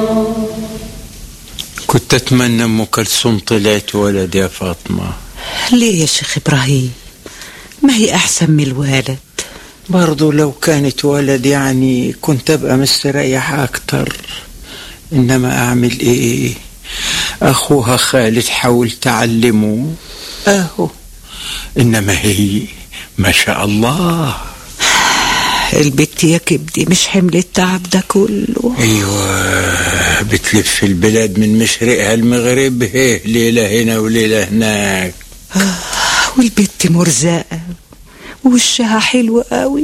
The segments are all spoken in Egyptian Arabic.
كنت أتمنى أم كلثوم طلعت ولد يا فاطمة ليه يا شيخ إبراهيم ما هي أحسن من الوالد برضو لو كانت ولد يعني كنت أبقى مستريح أكتر إنما أعمل إيه أخوها خالد حاول تعلمه أهو إنما هي ما شاء الله البت يا كبدي مش حمل التعب ده كله أيوة بتلف البلاد من مشرقها لمغربها ليلة هنا وليلة هناك آه والبت مرزقة وشها حلو قوي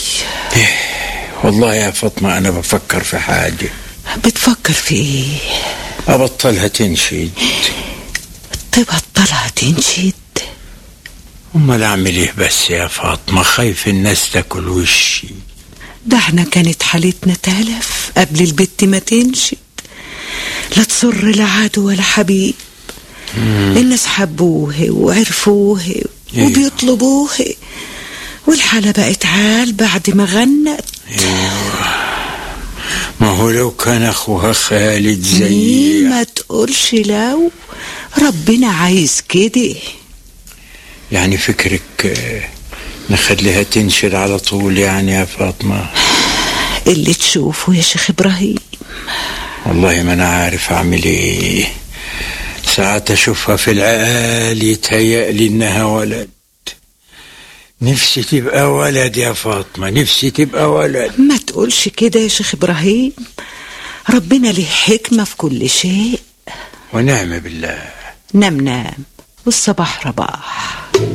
والله يا فاطمة أنا بفكر في حاجة بتفكر في ايه أبطلها تنشد تبطلها تنشد أمال أعمل إيه بس يا فاطمة خايف الناس تاكل وشي ده احنا كانت حالتنا تلف قبل البت ما تنشد لا تصر لا عدو ولا حبيب الناس حبوه وعرفوه أيوه. وبيطلبوه والحالة بقت عال بعد ما غنت ما هو لو كان أخوها خالد مين زي ما تقولش لو ربنا عايز كده يعني فكرك آه، نخليها تنشد على طول يعني يا فاطمة اللي تشوفه يا شيخ ابراهيم والله ما أنا عارف أعمل إيه ساعات أشوفها في العقال يتهيألي إنها ولد نفسي تبقى ولد يا فاطمة نفسي تبقى ولد ما تقولش كده يا شيخ ابراهيم ربنا له حكمة في كل شيء ونعم بالله نام نام والصباح رباح